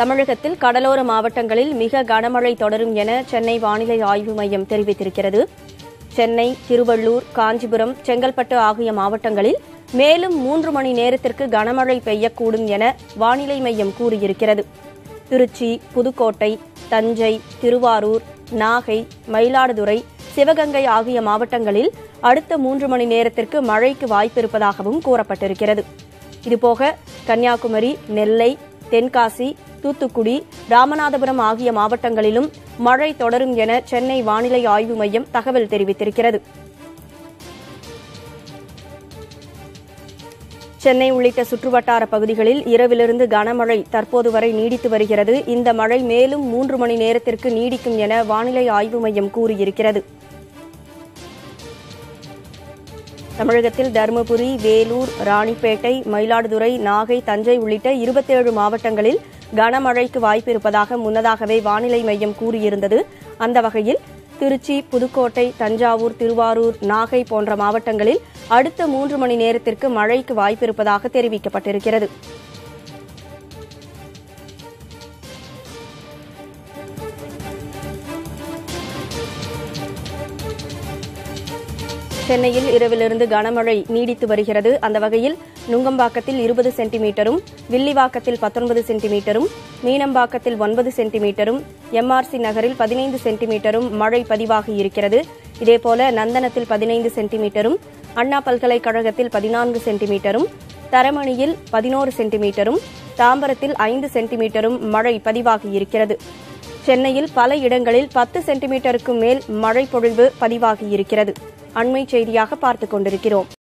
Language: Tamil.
தமிழகத்தில் கடலோர மாவட்டங்களில் மிக கனமழை தொடரும் என சென்னை வானிலை ஆய்வு மையம் தெரிவித்திருக்கிறது சென்னை திருவள்ளூர் காஞ்சிபுரம் செங்கல்பட்டு ஆகிய மாவட்டங்களில் மேலும் மூன்று மணி நேரத்திற்கு கனமழை பெய்யக்கூடும் என வானிலை மையம் கூறியிருக்கிறது திருச்சி புதுக்கோட்டை தஞ்சை திருவாரூர் நாகை மயிலாடுதுறை சிவகங்கை ஆகிய மாவட்டங்களில் அடுத்த மூன்று மணி நேரத்திற்கு மழைக்கு வாய்ப்பிருப்பதாகவும் கூறப்பட்டிருக்கிறது இதுபோக கன்னியாகுமரி நெல்லை தென்காசி தூத்துக்குடி ராமநாதபுரம் ஆகிய மாவட்டங்களிலும் மழை தொடரும் என சென்னை வானிலை ஆய்வு மையம் தகவல் தெரிவித்திருக்கிறது சென்னை உள்ளிட்ட சுற்றுவட்டார பகுதிகளில் இரவிலிருந்து கனமழை தற்போது வரை நீடித்து வருகிறது இந்த மழை மேலும் மூன்று மணி நேரத்திற்கு நீடிக்கும் என வானிலை ஆய்வு மையம் கூறியிருக்கிறது தமிழகத்தில் தருமபுரி வேலூர் ராணிப்பேட்டை மயிலாடுதுறை நாகை தஞ்சை உள்ளிட்ட இருபத்தேழு மாவட்டங்களில் கனமழைக்கு வாய்ப்பு இருப்பதாக முன்னதாகவே வானிலை மையம் கூறியிருந்தது அந்த வகையில் திருச்சி புதுக்கோட்டை தஞ்சாவூர் திருவாரூர் நாகை போன்ற மாவட்டங்களில் அடுத்த மூன்று மணி நேரத்திற்கு மழைக்கு வாய்ப்பிருப்பதாக தெரிவிக்கப்பட்டிருக்கிறது சென்னையில் இரவிலிருந்து கனமழை நீடித்து வருகிறது அந்த வகையில் நுங்கம்பாக்கத்தில் இருபது சென்டிமீட்டரும் வில்லிவாக்கத்தில் பத்தொன்பது சென்டிமீட்டரும் மீனம்பாக்கத்தில் ஒன்பது சென்டிமீட்டரும் எம்ஆர்சி நகரில் பதினைந்து சென்டிமீட்டரும் மழை பதிவாகி இருக்கிறது இதேபோல நந்தனத்தில் பதினைந்து சென்டிமீட்டரும் அண்ணா பல்கலைக்கழகத்தில் பதினான்கு சென்டிமீட்டரும் தரமணியில் பதினோரு சென்டிமீட்டரும் தாம்பரத்தில் ஐந்து சென்டிமீட்டரும் மழை பதிவாகியிருக்கிறது சென்னையில் பல இடங்களில் பத்து சென்டிமீட்டருக்கு மேல் மழை பொழிவு பதிவாகியிருக்கிறது அண்மை செய்தியாக பார்த்துக் கொண்டிருக்கிறோம்